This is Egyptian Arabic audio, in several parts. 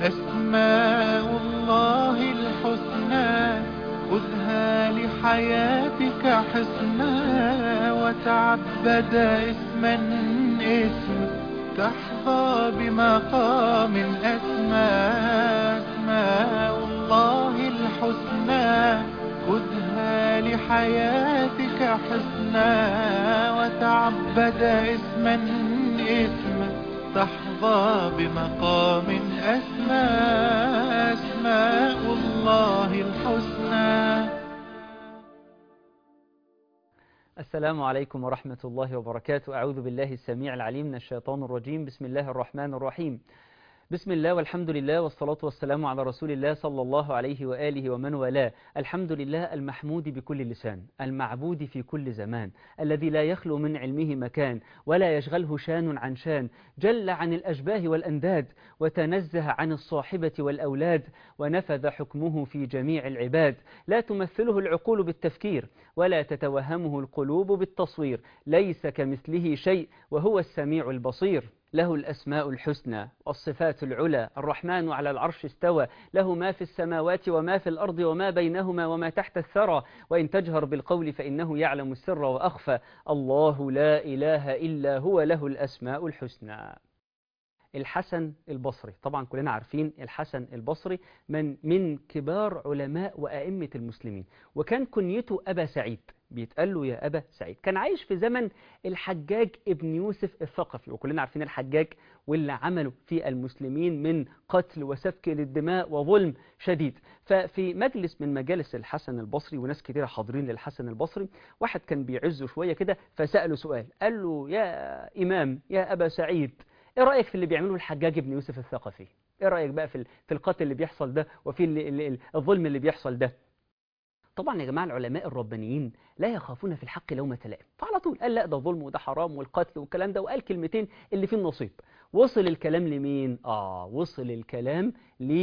أسماء الله الحسنى خذها لحياتك حسنا وتعبد اسما اسم تحظى بمقام أسمى أسماء الله الحسنى خذها لحياتك حسنا وتعبد اسما اسم تحظى بمقام أسمى أسماء الله الحسنى السلام عليكم ورحمة الله وبركاته أعوذ بالله السميع العليم من الشيطان الرجيم بسم الله الرحمن الرحيم بسم الله والحمد لله والصلاة والسلام على رسول الله صلى الله عليه وآله ومن والاه الحمد لله المحمود بكل لسان المعبود في كل زمان الذي لا يخلو من علمه مكان ولا يشغله شان عن شان جل عن الأشباه والأنداد وتنزه عن الصاحبة والأولاد ونفذ حكمه في جميع العباد لا تمثله العقول بالتفكير ولا تتوهمه القلوب بالتصوير ليس كمثله شيء وهو السميع البصير له الأسماء الحسنى والصفات العلى الرحمن على العرش استوى له ما في السماوات وما في الأرض وما بينهما وما تحت الثرى وإن تجهر بالقول فإنه يعلم السر وأخفى الله لا إله إلا هو له الأسماء الحسنى الحسن البصري طبعا كلنا عارفين الحسن البصري من من كبار علماء وأئمة المسلمين وكان كنيته أبا سعيد بيتقال له يا أبا سعيد كان عايش في زمن الحجاج ابن يوسف الثقفي وكلنا عارفين الحجاج واللي عمله في المسلمين من قتل وسفك للدماء وظلم شديد ففي مجلس من مجالس الحسن البصري وناس كتير حاضرين للحسن البصري واحد كان بيعزه شوية كده فسأله سؤال قال له يا إمام يا أبا سعيد ايه رأيك في اللي بيعمله الحجاج ابن يوسف الثقفي ايه رأيك بقى في في القتل اللي بيحصل ده وفي اللي اللي الظلم اللي بيحصل ده طبعا يا جماعة العلماء الربانيين لا يخافون في الحق لومة لائم فعلى طول قال لا ده ظلم وده حرام والقتل والكلام ده وقال كلمتين اللي فيه النصيب وصل الكلام لمين اه وصل الكلام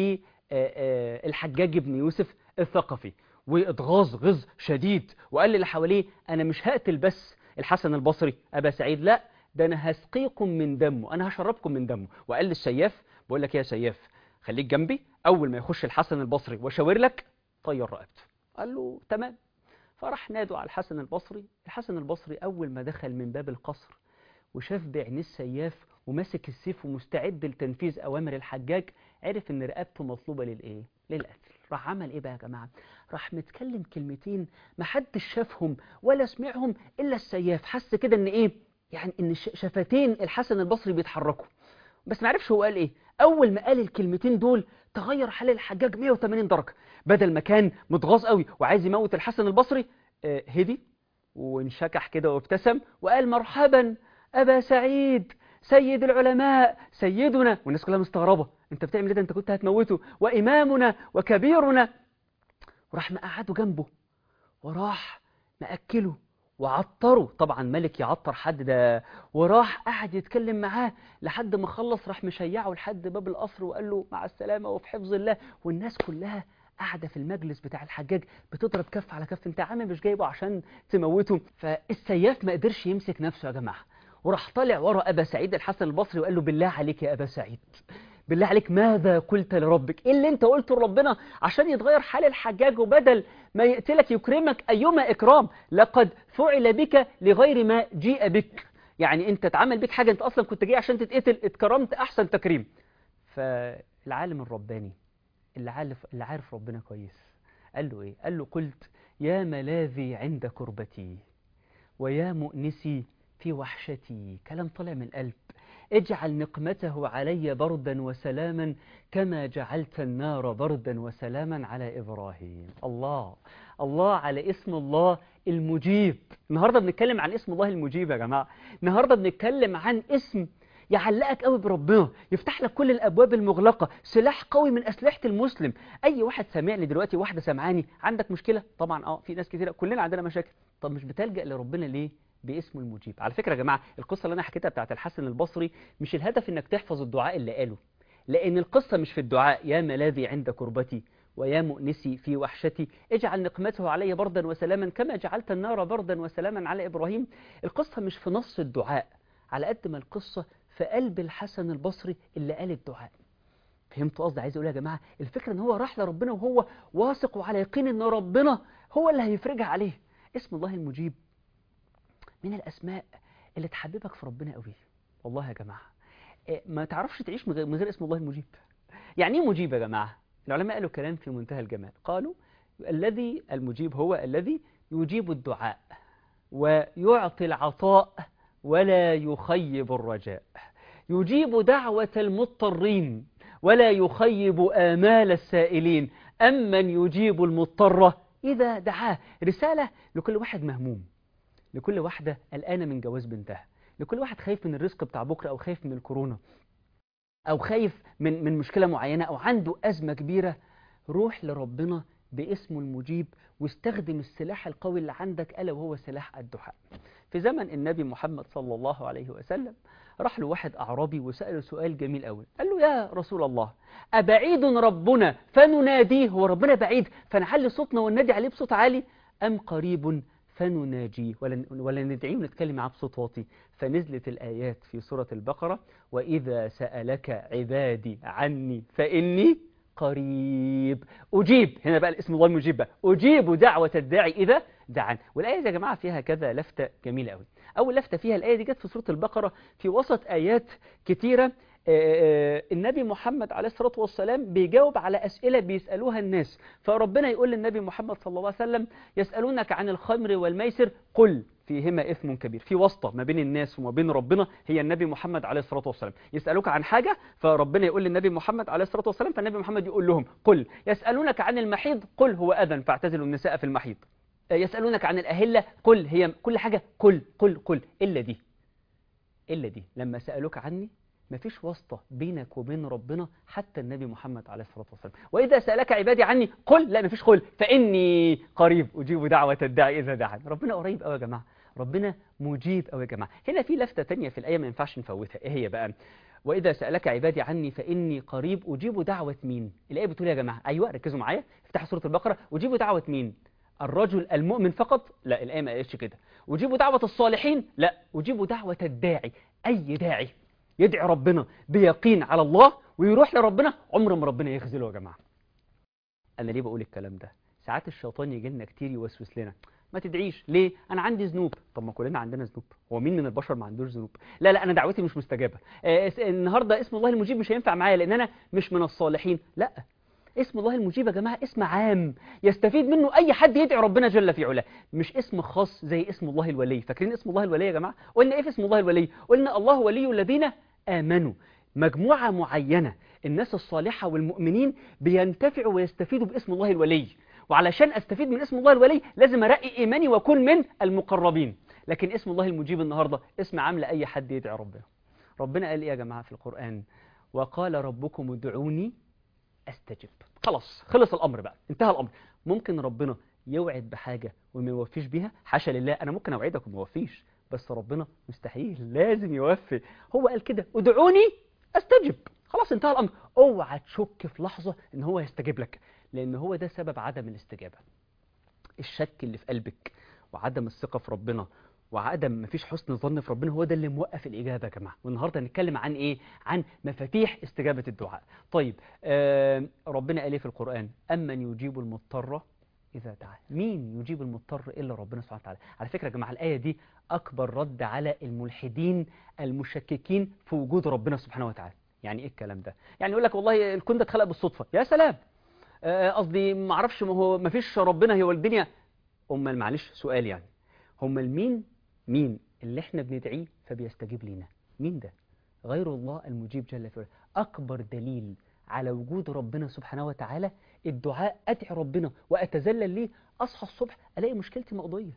للحجاج ابن يوسف الثقفي واتغاظ غز شديد وقال للي حواليه انا مش هقتل بس الحسن البصري ابا سعيد لا ده انا هسقيكم من دمه انا هشربكم من دمه وقال للسياف بقول لك يا سياف خليك جنبي اول ما يخش الحسن البصري واشاور لك طير رقبته قال له تمام فراح نادوا على الحسن البصري الحسن البصري اول ما دخل من باب القصر وشاف بعينيه السياف وماسك السيف ومستعد لتنفيذ اوامر الحجاج عرف ان رقبته مطلوبه للايه للقتل راح عمل ايه بقى يا جماعه راح متكلم كلمتين محدش شافهم ولا سمعهم الا السياف حس كده ان ايه يعني ان شفتين الحسن البصري بيتحركوا بس ما عرفش هو قال ايه اول ما قال الكلمتين دول تغير حال الحجاج 180 درجه بدل ما كان متغاظ قوي وعايز يموت الحسن البصري آه هدي وانشكح كده وابتسم وقال مرحبا ابا سعيد سيد العلماء سيدنا والناس كلها مستغربه انت بتعمل ايه ده انت كنت هتموته وامامنا وكبيرنا وراح مقعده جنبه وراح مأكله وعطره طبعا ملك يعطر حد ده وراح قعد يتكلم معاه لحد ما خلص راح مشيعه لحد باب القصر وقال له مع السلامة وفي حفظ الله والناس كلها قاعدة في المجلس بتاع الحجاج بتضرب كف على كف انت عامل مش جايبه عشان تموته فالسياف ما قدرش يمسك نفسه يا جماعة وراح طالع ورا أبا سعيد الحسن البصري وقال له بالله عليك يا أبا سعيد بالله عليك ماذا قلت لربك ايه اللي انت قلته لربنا عشان يتغير حال الحجاج وبدل ما يقتلك يكرمك ايما اكرام لقد فعل بك لغير ما جيء بك يعني انت اتعمل بك حاجه انت اصلا كنت جاي عشان تتقتل اتكرمت احسن تكريم فالعالم الرباني اللي عارف اللي عارف ربنا كويس قال له ايه قال له قلت يا ملاذي عند كربتي ويا مؤنسي في وحشتي كلام طلع من القلب اجعل نقمته علي بردا وسلاما كما جعلت النار بردا وسلاما على إبراهيم الله الله على اسم الله المجيب النهاردة بنتكلم عن اسم الله المجيب يا جماعة النهاردة بنتكلم عن اسم يعلقك قوي بربنا يفتح لك كل الابواب المغلقه سلاح قوي من اسلحه المسلم اي واحد سامعني دلوقتي واحده سامعاني عندك مشكله طبعا اه في ناس كتير كلنا عندنا مشاكل طب مش بتلجا لربنا ليه باسمه المجيب على فكره يا جماعه القصه اللي انا حكيتها بتاعت الحسن البصري مش الهدف انك تحفظ الدعاء اللي قاله لان القصه مش في الدعاء يا ملاذي عند كربتي ويا مؤنسي في وحشتي اجعل نقمته علي بردا وسلاما كما جعلت النار بردا وسلاما على إبراهيم القصة مش في نص الدعاء على قد ما القصة في قلب الحسن البصري اللي قال الدعاء فهمتوا قصدي عايز اقول يا جماعه الفكره ان هو راح لربنا وهو واثق وعلى يقين ان ربنا هو اللي هيفرجها عليه اسم الله المجيب من الاسماء اللي تحببك في ربنا قوي والله يا جماعه إيه، ما تعرفش تعيش من غير من غير اسم الله المجيب يعني ايه مجيب يا جماعه العلماء قالوا كلام في منتهى الجمال قالوا الذي المجيب هو الذي يجيب الدعاء ويعطي العطاء ولا يخيب الرجاء يجيب دعوة المضطرين ولا يخيب آمال السائلين أمن يجيب المضطر إذا دعاه رسالة لكل واحد مهموم لكل واحدة قلقانة من جواز بنتها لكل واحد خايف من الرزق بتاع بكرة أو خايف من الكورونا أو خايف من من مشكلة معينة أو عنده أزمة كبيرة روح لربنا باسمه المجيب واستخدم السلاح القوي اللي عندك ألا وهو سلاح الدعاء في زمن النبي محمد صلى الله عليه وسلم راح له واحد أعرابي وسأله سؤال جميل قوي قال له يا رسول الله أبعيد ربنا فنناديه هو ربنا بعيد فنعلي صوتنا وننادي عليه بصوت عالي أم قريب فنناجيه ولا, ولا ندعيه ونتكلم معاه بصوت واطي فنزلت الآيات في سورة البقرة وإذا سألك عبادي عني فإني قريب أجيب هنا بقى الاسم الله المجيب بقى أجيب دعوة الداعي إذا دعان والآية دي يا جماعة فيها كذا لفتة جميلة قوي أول لفتة فيها الآية دي جت في سورة البقرة في وسط آيات كتيرة آه، النبي محمد عليه الصلاة والسلام بيجاوب على أسئلة بيسألوها الناس فربنا يقول للنبي محمد صلى الله عليه وسلم يسألونك عن الخمر والميسر قل فيهما إثم كبير في واسطة ما بين الناس وما بين ربنا هي النبي محمد عليه الصلاة والسلام يسألوك عن حاجة فربنا يقول للنبي محمد عليه الصلاة والسلام فالنبي محمد يقول لهم قل يسألونك عن المحيض قل هو أذن فاعتزلوا النساء في المحيض آه، يسألونك عن الأهلة قل هي كل حاجة قل قل قل إلا دي إلا دي لما سألوك عني مفيش واسطة بينك وبين ربنا حتى النبي محمد عليه الصلاة والسلام وإذا سألك عبادي عني قل لا مفيش قل فإني قريب أجيب دعوة الداعي إذا دعان ربنا قريب أوي يا جماعة ربنا مجيب أوي يا جماعة هنا في لفتة تانية في الآية ما ينفعش نفوتها إيه هي بقى وإذا سألك عبادي عني فإني قريب أجيب دعوة مين الآية بتقول يا جماعة أيوة ركزوا معايا افتحوا سورة البقرة أجيب دعوة مين الرجل المؤمن فقط لا الآية ما قالتش كده أجيب دعوة الصالحين لا أجيب دعوة الداعي أي داعي يدعي ربنا بيقين على الله ويروح لربنا عمر ما ربنا يخذله يا جماعة أنا ليه بقول الكلام ده ساعات الشيطان يجي لنا كتير يوسوس لنا ما تدعيش ليه انا عندي ذنوب طب ما كلنا عندنا ذنوب هو مين من البشر ما عندوش ذنوب لا لا انا دعوتي مش مستجابه آه النهارده اسم الله المجيب مش هينفع معايا لان انا مش من الصالحين لا اسم الله المجيب يا جماعه اسم عام يستفيد منه اي حد يدعي ربنا جل في علاه مش اسم خاص زي اسم الله الولي فاكرين اسم الله الولي يا جماعه قلنا ايه في اسم الله الولي قلنا الله ولي الذين امنوا مجموعه معينه الناس الصالحه والمؤمنين بينتفعوا ويستفيدوا باسم الله الولي وعلشان استفيد من اسم الله الولي لازم ارقي ايماني واكون من المقربين لكن اسم الله المجيب النهارده اسم عام لاي حد يدعي ربنا ربنا قال ايه يا جماعه في القران وقال ربكم ادعوني استجب خلاص خلص الامر بقى انتهى الامر ممكن ربنا يوعد بحاجه وما يوفيش بيها حاشا لله انا ممكن اوعدك وما اوفيش بس ربنا مستحيل لازم يوفي هو قال كده ادعوني استجب خلاص انتهى الامر اوعى تشك في لحظه ان هو يستجيب لك لان هو ده سبب عدم الاستجابه الشك اللي في قلبك وعدم الثقه في ربنا وعدم مفيش حسن ظن في ربنا هو ده اللي موقف الإجابة يا جماعة والنهاردة هنتكلم عن إيه؟ عن مفاتيح استجابة الدعاء طيب آه ربنا قال إيه في القرآن أمن يجيب المضطر إذا دعاه مين يجيب المضطر إلا ربنا سبحانه وتعالى على فكرة يا جماعة الآية دي أكبر رد على الملحدين المشككين في وجود ربنا سبحانه وتعالى يعني إيه الكلام ده؟ يعني يقول لك والله الكون ده اتخلق بالصدفة يا سلام قصدي ما اعرفش ما هو ما فيش ربنا هي والدنيا امال معلش سؤال يعني هم المين مين اللي احنا بندعيه فبيستجيب لينا مين ده غير الله المجيب جل في علاه اكبر دليل على وجود ربنا سبحانه وتعالى الدعاء ادعي ربنا واتذلل ليه اصحى الصبح الاقي مشكلتي مقضيه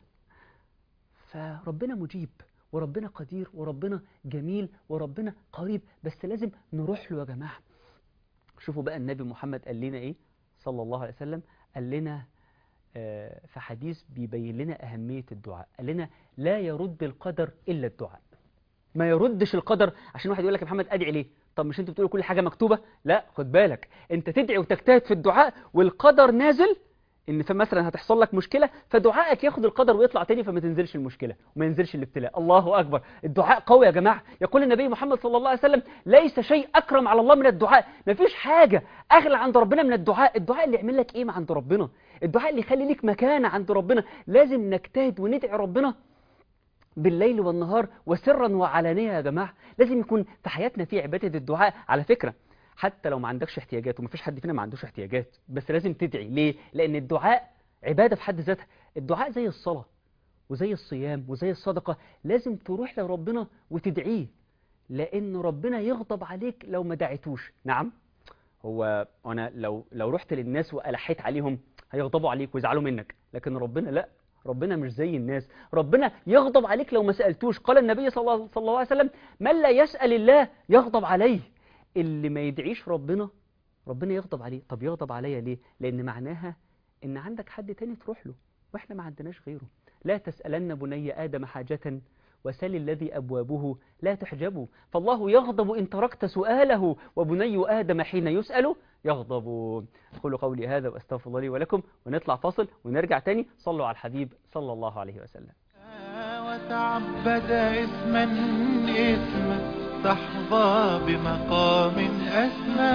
فربنا مجيب وربنا قدير وربنا جميل وربنا قريب بس لازم نروح له يا جماعه شوفوا بقى النبي محمد قال لنا ايه صلى الله عليه وسلم قال لنا في حديث بيبين لنا أهمية الدعاء قال لنا لا يرد القدر إلا الدعاء ما يردش القدر عشان واحد يقول لك يا محمد أدعي ليه طب مش انت بتقول كل حاجة مكتوبة لا خد بالك انت تدعي وتجتهد في الدعاء والقدر نازل ان فمثلا هتحصل لك مشكله فدعائك ياخد القدر ويطلع تاني فما تنزلش المشكله وما ينزلش الابتلاء الله اكبر الدعاء قوي يا جماعه يقول النبي محمد صلى الله عليه وسلم ليس شيء اكرم على الله من الدعاء مفيش حاجه اغلى عند ربنا من الدعاء الدعاء اللي يعمل لك قيمه عند ربنا الدعاء اللي يخلي ليك مكانه عند ربنا لازم نجتهد وندعي ربنا بالليل والنهار وسرا وعلانية يا جماعة لازم يكون في حياتنا في عبادة الدعاء على فكرة حتى لو ما عندكش احتياجات ومفيش حد فينا ما عندوش احتياجات بس لازم تدعي ليه؟ لأن الدعاء عبادة في حد ذاتها الدعاء زي الصلاة وزي الصيام وزي الصدقة لازم تروح لربنا وتدعيه لأن ربنا يغضب عليك لو ما دعيتوش نعم هو أنا لو لو رحت للناس وألحيت عليهم هيغضبوا عليك ويزعلوا منك لكن ربنا لا ربنا مش زي الناس ربنا يغضب عليك لو ما سألتوش قال النبي صلى الله, صلى الله عليه وسلم من لا يسأل الله يغضب عليه اللي ما يدعيش ربنا ربنا يغضب عليه طب يغضب عليا ليه لأن معناها إن عندك حد تاني تروح له وإحنا ما عندناش غيره لا تسألن بني آدم حاجة وسل الذي أبوابه لا تحجبه فالله يغضب إن تركت سؤاله وبني آدم حين يسأل يغضب أقول قولي هذا وأستغفر الله لي ولكم ونطلع فاصل ونرجع تاني صلوا على الحبيب صلى الله عليه وسلم وتعبد اسما اسما تحظى بمقام أسمى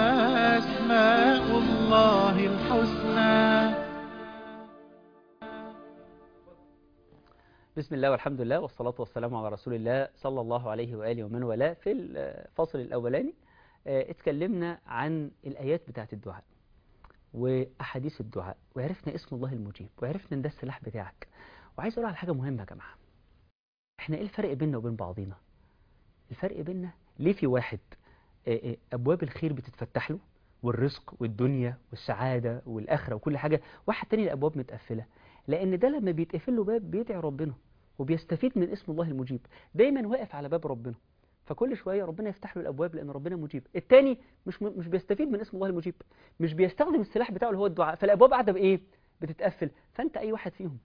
أسماء الله الحسنى بسم الله والحمد لله والصلاة والسلام على رسول الله صلى الله عليه وآله ومن والاه في الفصل الأولاني آه، اتكلمنا عن الآيات بتاعت الدعاء وأحاديث الدعاء وعرفنا اسم الله المجيب وعرفنا ان ده السلاح بتاعك وعايز أقول على حاجة مهمة يا جماعة احنا ايه الفرق بيننا وبين بعضينا الفرق بيننا ليه في واحد آه، آه، أبواب الخير بتتفتح له والرزق والدنيا والسعادة والآخرة وكل حاجة واحد تاني الأبواب متقفلة لأن ده لما بيتقفل له باب بيدعي ربنا وبيستفيد من اسم الله المجيب دايما واقف على باب ربنا فكل شويه ربنا يفتح له الابواب لان ربنا مجيب التاني مش مش بيستفيد من اسم الله المجيب مش بيستخدم السلاح بتاعه اللي هو الدعاء فالابواب قاعده بايه بتتقفل فانت اي واحد فيهم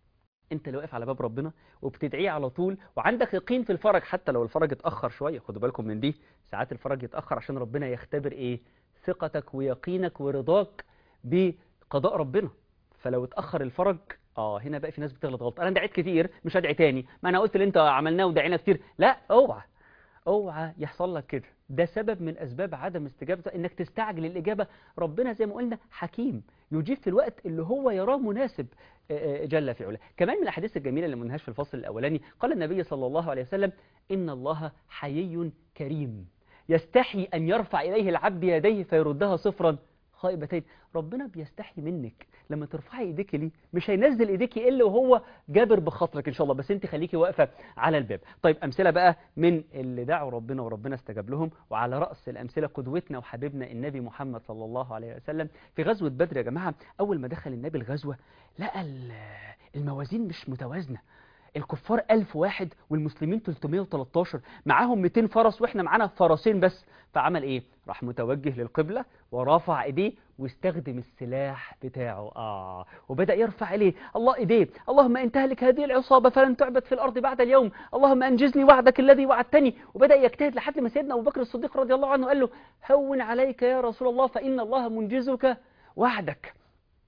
انت اللي واقف على باب ربنا وبتدعيه على طول وعندك يقين في الفرج حتى لو الفرج اتاخر شويه خدوا بالكم من دي ساعات الفرج يتاخر عشان ربنا يختبر ايه ثقتك ويقينك ورضاك بقضاء ربنا فلو اتاخر الفرج اه هنا بقى في ناس بتغلط غلط انا دعيت كتير مش هدعي تاني ما انا قلت اللي انت عملناه ودعينا كتير لا اوعى اوعى يحصل لك كده ده سبب من اسباب عدم استجابته انك تستعجل الاجابه ربنا زي ما قلنا حكيم يجيب في الوقت اللي هو يراه مناسب آه، آه، جل في علاه كمان من الاحاديث الجميله اللي منهاش في الفصل الاولاني قال النبي صلى الله عليه وسلم ان الله حيي كريم يستحي ان يرفع اليه العبد يديه فيردها صفرا خائبتين ربنا بيستحي منك لما ترفعي ايديك ليه مش هينزل ايديك الا وهو جابر بخاطرك ان شاء الله بس انت خليكي واقفه على الباب طيب امثله بقى من اللي دعوا ربنا وربنا استجاب لهم وعلى راس الامثله قدوتنا وحبيبنا النبي محمد صلى الله عليه وسلم في غزوه بدر يا جماعه اول ما دخل النبي الغزوه لقى ال- الموازين مش متوازنه الكفار 1000 واحد والمسلمين 313 معاهم 200 فرس واحنا معانا فرسين بس فعمل ايه راح متوجه للقبلة ورفع ايديه واستخدم السلاح بتاعه اه وبدأ يرفع اليه الله ايديه اللهم ان تهلك هذه العصابة فلن تعبد في الارض بعد اليوم اللهم انجزني وعدك الذي وعدتني وبدأ يجتهد لحد ما سيدنا ابو بكر الصديق رضي الله عنه قال له هون عليك يا رسول الله فإن الله منجزك وعدك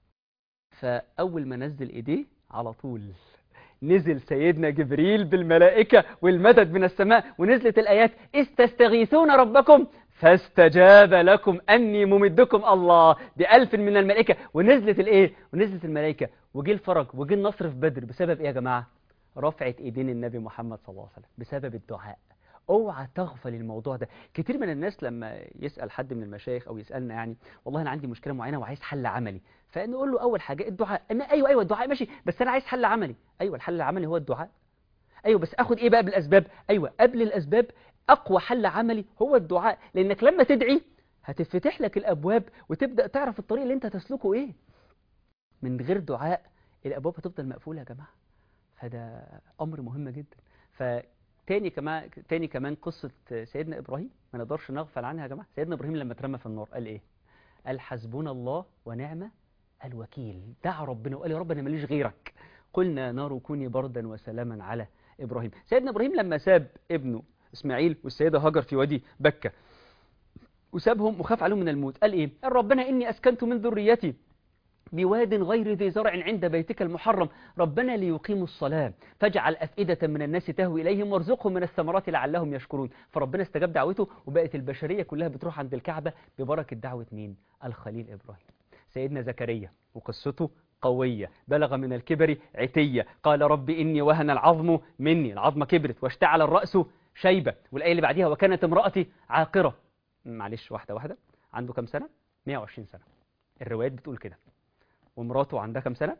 فأول ما نزل ايديه على طول نزل سيدنا جبريل بالملائكة والمدد من السماء ونزلت الآيات إذ تستغيثون ربكم فاستجاب لكم أني ممدكم الله بألف من الملائكة ونزلت الإيه؟ ونزلت الملائكة وجي الفرج وجي النصر في بدر بسبب إيه يا جماعة؟ رفعت إيدين النبي محمد صلى الله عليه وسلم بسبب الدعاء اوعى تغفل الموضوع ده كتير من الناس لما يسأل حد من المشايخ او يسألنا يعني والله انا عندي مشكلة معينة وعايز حل عملي فنقول له اول حاجة الدعاء أنا ايوه ايوه الدعاء ماشي بس انا عايز حل عملي ايوه الحل العملي هو الدعاء ايوه بس اخد ايه بقى بالاسباب ايوه قبل الاسباب اقوى حل عملي هو الدعاء لانك لما تدعي هتفتح لك الابواب وتبدا تعرف الطريق اللي انت تسلكه ايه من غير دعاء الابواب هتفضل مقفوله يا جماعه فده امر مهم جدا فتاني كمان تاني كمان قصه سيدنا ابراهيم ما نقدرش نغفل عنها يا جماعه سيدنا ابراهيم لما اترمى في النار قال ايه قال حسبنا الله ونعم الوكيل دعا ربنا وقال يا رب انا ماليش غيرك قلنا نار كوني بردا وسلاما على ابراهيم سيدنا ابراهيم لما ساب ابنه اسماعيل والسيده هاجر في وادي بكه وسابهم وخاف عليهم من الموت قال ايه قال ربنا اني اسكنت من ذريتي بواد غير ذي زرع عند بيتك المحرم ربنا ليقيموا الصلاة فاجعل أفئدة من الناس تهوي إليهم وارزقهم من الثمرات لعلهم يشكرون فربنا استجاب دعوته وبقت البشرية كلها بتروح عند الكعبة ببركة دعوة مين؟ الخليل إبراهيم سيدنا زكريا وقصته قوية بلغ من الكبر عتية قال رب إني وهن العظم مني العظمة كبرت واشتعل الرأس شيبة والآية اللي بعديها وكانت امرأتي عاقرة معلش واحدة واحدة عنده كم سنة؟ 120 سنة الروايات بتقول كده ومراته عندها كم سنة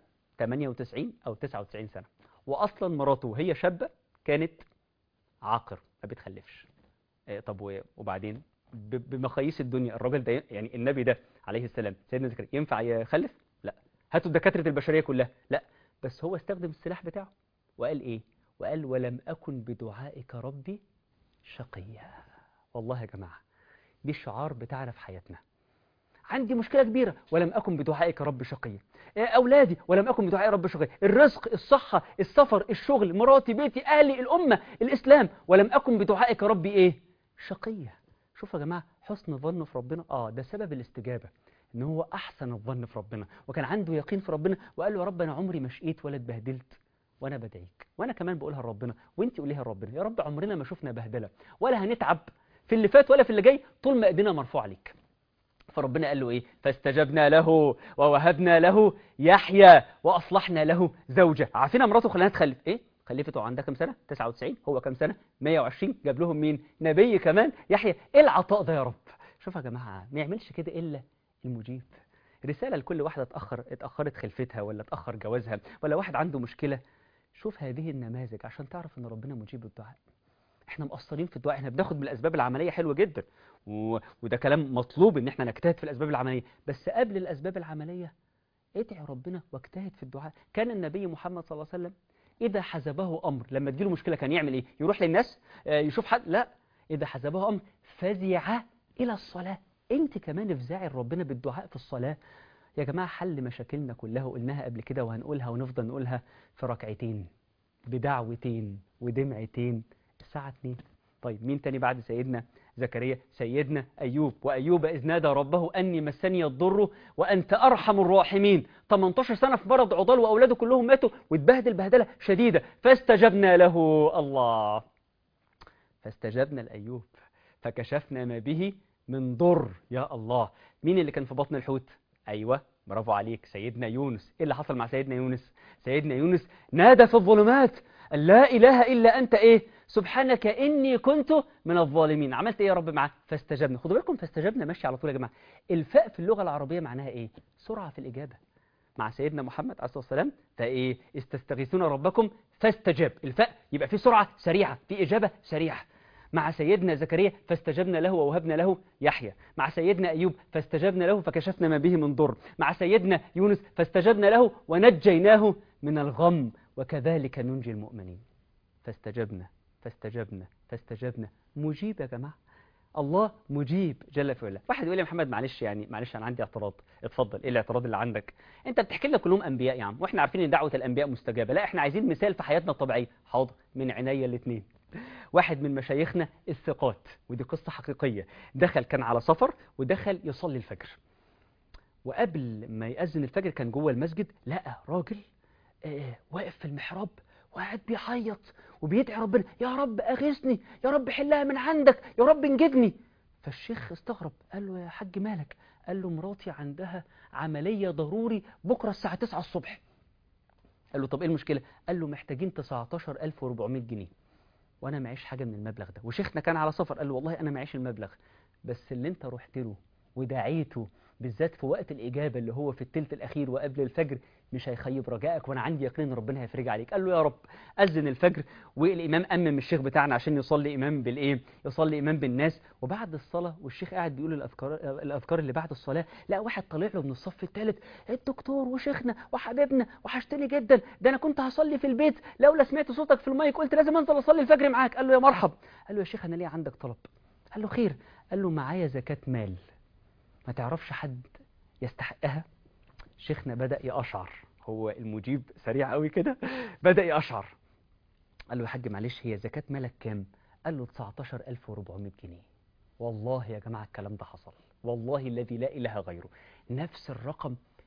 98 أو 99 سنة وأصلا مراته وهي شابة كانت عاقر ما بتخلفش إيه طب و- وبعدين ب- بمقاييس الدنيا الراجل ده يعني النبي ده عليه السلام سيدنا زكريا ينفع يخلف لا هاتوا دكاترة البشرية كلها لا بس هو استخدم السلاح بتاعه وقال ايه وقال ولم أكن بدعائك ربي شقيا والله يا جماعة دي الشعار بتاعنا في حياتنا عندي مشكلة كبيرة ولم أكن بدعائك رب شقيا إيه أولادي ولم أكن بدعائي رب شقيا الرزق الصحة السفر الشغل مراتي بيتي أهلي الأمة الإسلام ولم أكن بدعائك ربي إيه شقيا شوفوا يا جماعة حسن الظن في ربنا آه ده سبب الاستجابة إن هو أحسن الظن في ربنا وكان عنده يقين في ربنا وقال له يا رب أنا عمري ما شقيت ولا اتبهدلت وانا بدعيك وانا كمان بقولها لربنا وانت قوليها لربنا يا رب عمرنا ما شفنا بهدله ولا هنتعب في اللي فات ولا في اللي جاي طول ما ايدينا مرفوعه ليك فربنا قال له ايه فاستجبنا له ووهبنا له يحيى واصلحنا له زوجه عارفين مراته خلينا تخلف ايه خلفته عندها كام سنه 99 هو كام سنه 120 جاب لهم مين نبي كمان يحيى ايه العطاء ده يا رب شوف يا جماعه ما يعملش كده الا المجيب رساله لكل واحده اتاخر اتاخرت خلفتها ولا اتاخر جوازها ولا واحد عنده مشكله شوف هذه النماذج عشان تعرف ان ربنا مجيب الدعاء احنا مقصرين في الدعاء احنا بناخد من الاسباب العمليه حلوه جدا و... وده كلام مطلوب ان احنا نجتهد في الاسباب العمليه بس قبل الاسباب العمليه ادعي ربنا واجتهد في الدعاء كان النبي محمد صلى الله عليه وسلم اذا حزبه امر لما تجيله مشكله كان يعمل ايه يروح للناس آه، يشوف حد لا اذا حزبه امر فزع الى الصلاه انت كمان افزعي لربنا بالدعاء في الصلاه يا جماعه حل مشاكلنا كلها وقلناها قبل كده وهنقولها ونفضل نقولها في ركعتين بدعوتين ودمعتين الساعة 2 طيب مين تاني بعد سيدنا زكريا سيدنا أيوب وأيوب إذ نادى ربه أني مسني الضر وأنت أرحم الراحمين 18 سنة في مرض عضال وأولاده كلهم ماتوا واتبهدل بهدلة شديدة فاستجبنا له الله فاستجبنا لأيوب فكشفنا ما به من ضر يا الله مين اللي كان في بطن الحوت أيوة برافو عليك سيدنا يونس إيه اللي حصل مع سيدنا يونس سيدنا يونس نادى في الظلمات أن لا إله إلا أنت إيه سبحانك إني كنت من الظالمين عملت إيه يا رب معاه فاستجبنا خدوا بالكم فاستجبنا ماشي على طول يا جماعة الفاء في اللغة العربية معناها إيه سرعة في الإجابة مع سيدنا محمد عليه الصلاة والسلام فإيه استستغيثون ربكم فاستجاب الفاء يبقى في سرعة سريعة في إجابة سريعة مع سيدنا زكريا فاستجبنا له ووهبنا له يحيى مع سيدنا أيوب فاستجبنا له فكشفنا ما به من ضر مع سيدنا يونس فاستجبنا له ونجيناه من الغم وكذلك ننجي المؤمنين فاستجبنا فاستجبنا فاستجبنا مجيب يا جماعة الله مجيب جل في علاه واحد يقول لي يا محمد معلش يعني معلش انا عندي اعتراض اتفضل ايه الاعتراض اللي عندك انت بتحكي لنا كلهم انبياء يا عم واحنا عارفين ان دعوه الانبياء مستجابه لا احنا عايزين مثال في حياتنا الطبيعيه حاضر من عينيا الاثنين واحد من مشايخنا الثقات ودي قصه حقيقيه دخل كان على سفر ودخل يصلي الفجر وقبل ما يأذن الفجر كان جوه المسجد لقى راجل آه واقف في المحراب وقاعد بيعيط وبيدعي ربنا يا رب اغثني يا رب حلها من عندك يا رب انجدني فالشيخ استغرب قال له يا حاج مالك قال له مراتي عندها عملية ضروري بكرة الساعة 9 الصبح قال له طب ايه المشكلة قال له محتاجين 19400 جنيه وانا معيش حاجة من المبلغ ده وشيخنا كان على سفر قال له والله انا معيش المبلغ بس اللي انت رحت له ودعيته بالذات في وقت الإجابة اللي هو في التلت الأخير وقبل الفجر مش هيخيب رجائك وأنا عندي يقين إن ربنا هيفرج عليك قال له يا رب أذن الفجر والإمام أمم الشيخ بتاعنا عشان يصلي إمام بالإيه يصلي إمام بالناس وبعد الصلاة والشيخ قاعد بيقول الأذكار الأذكار اللي بعد الصلاة لا واحد طالع له من الصف الثالث الدكتور وشيخنا وحبيبنا وحشتني جدا ده أنا كنت هصلي في البيت لولا سمعت صوتك في المايك قلت لازم أنزل أصلي الفجر معاك قال له يا مرحب قال له يا شيخ أنا ليه عندك طلب قال له خير قال له معايا زكاة مال ما تعرفش حد يستحقها شيخنا بدأ يقشعر هو المجيب سريع قوي كده بدأ يقشعر قال له يا حاج معلش هي زكاة مالك كام قال له 19400 جنيه والله يا جماعة الكلام ده حصل والله الذي لا إله غيره نفس الرقم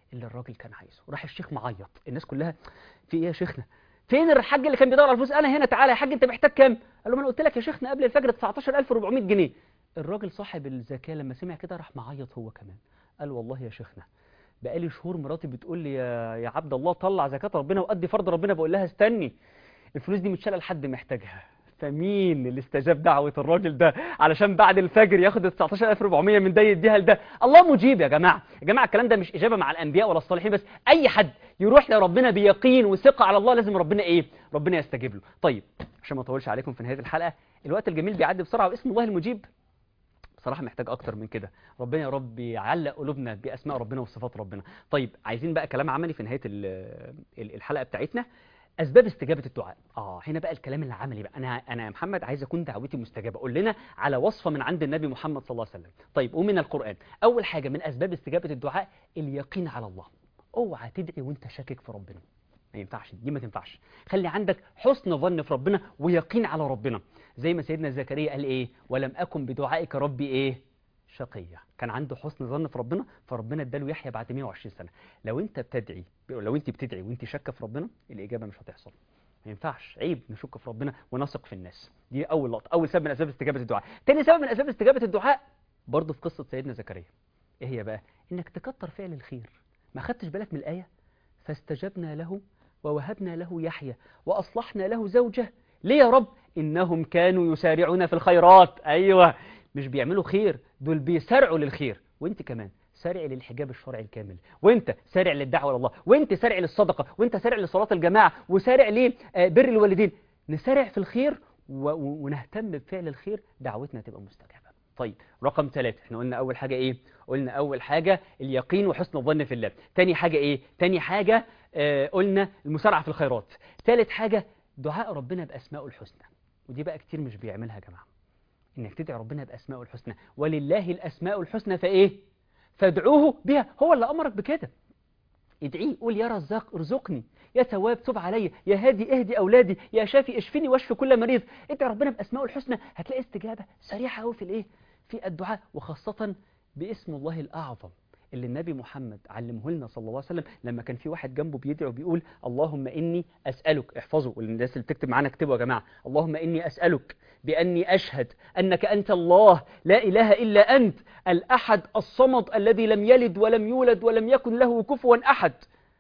اللي الراجل كان عايزه راح الشيخ معيط الناس كلها في ايه يا شيخنا فين الحاج اللي كان بيدور على الفلوس انا هنا تعالى يا حاج انت محتاج كام قال له ما انا قلت لك يا شيخنا قبل الفجر 19400 جنيه الراجل صاحب الزكاه لما سمع كده راح معيط هو كمان قال والله يا شيخنا بقالي شهور مراتي بتقول لي يا يا عبد الله طلع زكاه ربنا وادي فرض ربنا بقول لها استني الفلوس دي متشاله لحد محتاجها فمين اللي استجاب دعوة الراجل ده علشان بعد الفجر ياخد ال 19400 من ده يديها لده الله مجيب يا جماعة يا جماعة الكلام ده مش إجابة مع الأنبياء ولا الصالحين بس أي حد يروح لربنا بيقين وثقة على الله لازم ربنا إيه ربنا يستجيب له طيب عشان ما اطولش عليكم في نهاية الحلقة الوقت الجميل بيعدي بسرعة واسم الله المجيب بصراحة محتاج أكتر من كده ربنا يا رب يعلق قلوبنا بأسماء ربنا وصفات ربنا طيب عايزين بقى كلام عملي في نهاية ال- ال- الحلقة بتاعتنا اسباب استجابه الدعاء اه هنا بقى الكلام العملي بقى انا انا يا محمد عايز اكون دعوتي مستجابه قول لنا على وصفه من عند النبي محمد صلى الله عليه وسلم طيب ومن القران اول حاجه من اسباب استجابه الدعاء اليقين على الله اوعى تدعي وانت شاكك في ربنا ما ينفعش دي ما تنفعش خلي عندك حسن ظن في ربنا ويقين على ربنا زي ما سيدنا زكريا قال ايه ولم اكن بدعائك ربي ايه شقية كان عنده حسن ظن في ربنا فربنا اداله يحيى بعد 120 سنة لو انت بتدعي لو انت بتدعي وانت شاكه في ربنا الإجابة مش هتحصل ما ينفعش عيب نشك في ربنا ونثق في الناس دي أول لقطة أول سبب من أسباب استجابة الدعاء تاني سبب من أسباب استجابة الدعاء برضه في قصة سيدنا زكريا إيه هي بقى إنك تكتر فعل الخير ما خدتش بالك من الآية فاستجبنا له ووهبنا له يحيى وأصلحنا له زوجه ليه يا رب إنهم كانوا يسارعون في الخيرات أيوة مش بيعملوا خير دول بيسارعوا للخير وانت كمان سارع للحجاب الشرعي الكامل وانت سارع للدعوه لله وانت سارع للصدقه وانت سارع لصلاه الجماعه وسارع لبر الوالدين نسارع في الخير و- و- ونهتم بفعل الخير دعوتنا تبقى مستجابه طيب رقم ثلاثة احنا قلنا اول حاجه ايه قلنا اول حاجه اليقين وحسن الظن في الله تاني حاجه ايه تاني حاجه آه قلنا المسارعه في الخيرات ثالث حاجه دعاء ربنا باسمائه الحسنى ودي بقى كتير مش بيعملها يا جماعه انك تدعي ربنا باسمائه الحسنى ولله الاسماء الحسنى فايه فادعوه بها هو اللي امرك بكده ادعيه قول يا رزاق ارزقني يا تواب تب علي يا هادي اهدي اولادي يا شافي اشفني واشفي كل مريض ادعي ربنا باسمائه الحسنى هتلاقي استجابه سريعه قوي في الايه في الدعاء وخاصه باسم الله الاعظم اللي النبي محمد علمه لنا صلى الله عليه وسلم لما كان في واحد جنبه بيدعو بيقول اللهم اني اسالك احفظوا والناس اللي بتكتب معانا اكتبوا يا جماعه اللهم اني اسالك باني اشهد انك انت الله لا اله الا انت الاحد الصمد الذي لم يلد ولم يولد ولم يكن له كفوا احد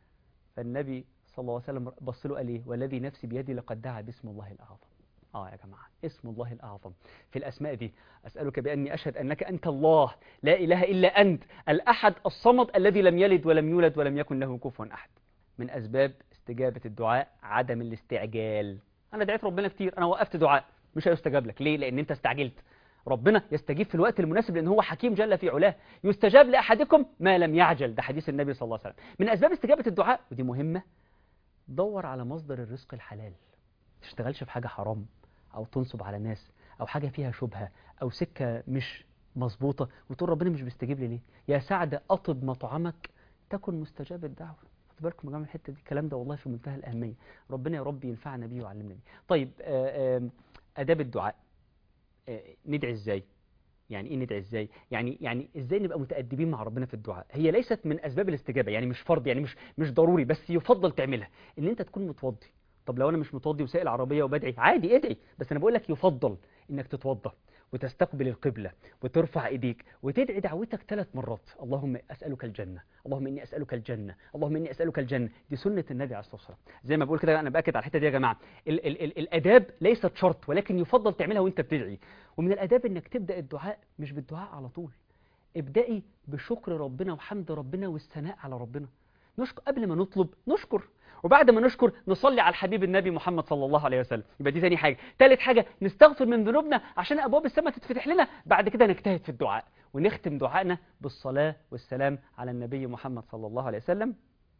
فالنبي صلى الله عليه وسلم بص له قال ايه والذي نفسي بيدي لقد دعا باسم الله الاعظم اه يا جماعه اسم الله الاعظم في الاسماء دي اسالك باني اشهد انك انت الله لا اله الا انت الاحد الصمد الذي لم يلد ولم يولد ولم يكن له كفوا احد من اسباب استجابه الدعاء عدم الاستعجال انا دعيت ربنا كتير انا وقفت دعاء مش هيستجاب لك ليه لان انت استعجلت ربنا يستجيب في الوقت المناسب لان هو حكيم جل في علاه يستجاب لاحدكم ما لم يعجل ده حديث النبي صلى الله عليه وسلم من اسباب استجابه الدعاء ودي مهمه دور على مصدر الرزق الحلال ما تشتغلش في حاجه حرام او تنصب على ناس او حاجه فيها شبهه او سكه مش مظبوطه وتقول ربنا مش بيستجيب لي ليه يا سعد اطب مطعمك تكن مستجاب الدعوه خدوا بالكم يا جماعه من الحته دي الكلام ده والله في منتهى الاهميه ربنا يا رب ينفعنا بيه ويعلمنا بيه طيب آه، آه، اداب الدعاء آه، ندعي ازاي يعني ايه ندعي ازاي يعني يعني ازاي نبقى متادبين مع ربنا في الدعاء هي ليست من اسباب الاستجابه يعني مش فرض يعني مش مش ضروري بس يفضل تعملها ان انت تكون متوضي طب لو انا مش متوضي وسائل عربيه وبدعي عادي ادعي بس انا بقول لك يفضل انك تتوضا وتستقبل القبلة وترفع ايديك وتدعي دعوتك ثلاث مرات اللهم اسالك الجنه اللهم اني اسالك الجنه اللهم اني اسالك الجنه دي سنه النبي عليه الصلاه والسلام زي ما بقول كده انا باكد على الحته دي يا جماعه ال ال ال الاداب ليست شرط ولكن يفضل تعملها وانت بتدعي ومن الاداب انك تبدا الدعاء مش بالدعاء على طول ابدأي بشكر ربنا وحمد ربنا والثناء على ربنا نشكر قبل ما نطلب نشكر وبعد ما نشكر نصلي على الحبيب النبي محمد صلى الله عليه وسلم يبقى دي ثاني حاجة ثالث حاجة نستغفر من ذنوبنا عشان أبواب السماء تتفتح لنا بعد كده نجتهد في الدعاء ونختم دعائنا بالصلاة والسلام على النبي محمد صلى الله عليه وسلم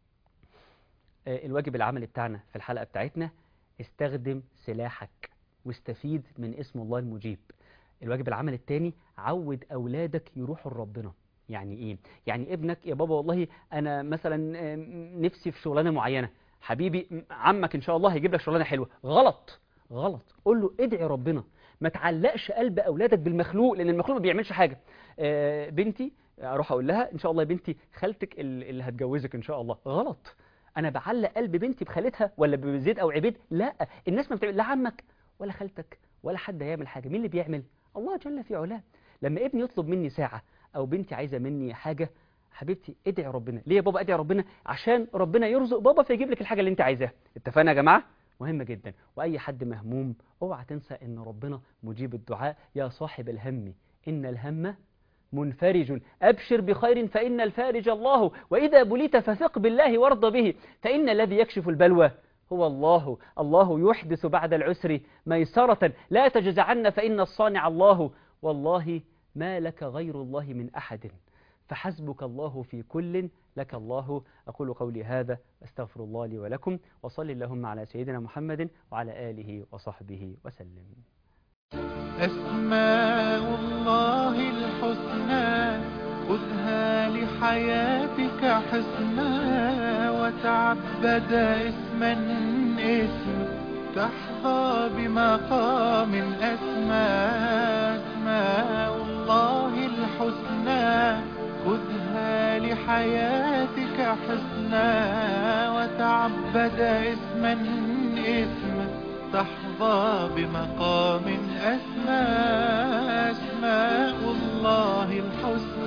آه، الواجب العملي بتاعنا في الحلقة بتاعتنا استخدم سلاحك واستفيد من اسم الله المجيب الواجب العمل الثاني عود أولادك يروحوا لربنا يعني ايه يعني ابنك يا بابا والله انا مثلا آه، نفسي في شغلانه معينه حبيبي م- عمك ان شاء الله هيجيب لك شغلانه حلوه غلط غلط قول له ادعي ربنا ما تعلقش قلب اولادك بالمخلوق لان المخلوق ما بيعملش حاجه آه، بنتي اروح اقول لها ان شاء الله يا بنتي خالتك ال- اللي هتجوزك ان شاء الله غلط انا بعلق قلب بنتي بخالتها ولا بزيد او عبيد لا الناس ما بتعمل لا عمك ولا خالتك ولا حد هيعمل حاجه مين اللي بيعمل الله جل في علاه لما ابني يطلب مني ساعه او بنتي عايزه مني حاجه حبيبتي ادعي ربنا ليه يا بابا ادعي ربنا عشان ربنا يرزق بابا فيجيب لك الحاجه اللي انت عايزاها اتفقنا يا جماعه مهمه جدا واي حد مهموم اوعى تنسى ان ربنا مجيب الدعاء يا صاحب الهم ان الهم منفرج أبشر بخير فإن الفارج الله وإذا بليت فثق بالله وارض به فإن الذي يكشف البلوى هو الله الله يحدث بعد العسر ميسرة لا تجزعن فإن الصانع الله والله ما لك غير الله من أحد فحسبك الله في كل لك الله أقول قولي هذا أستغفر الله لي ولكم وصل اللهم على سيدنا محمد وعلى آله وصحبه وسلم أسماء الله الحسنى خذها لحياتك حسنا وتعبد اسما اسما تحظى بمقام أسمى أسماء الله الحسنى خذها لحياتك حسنا وتعبد اسما اسما تحظى بمقام أسمى أسماء الله الحسنى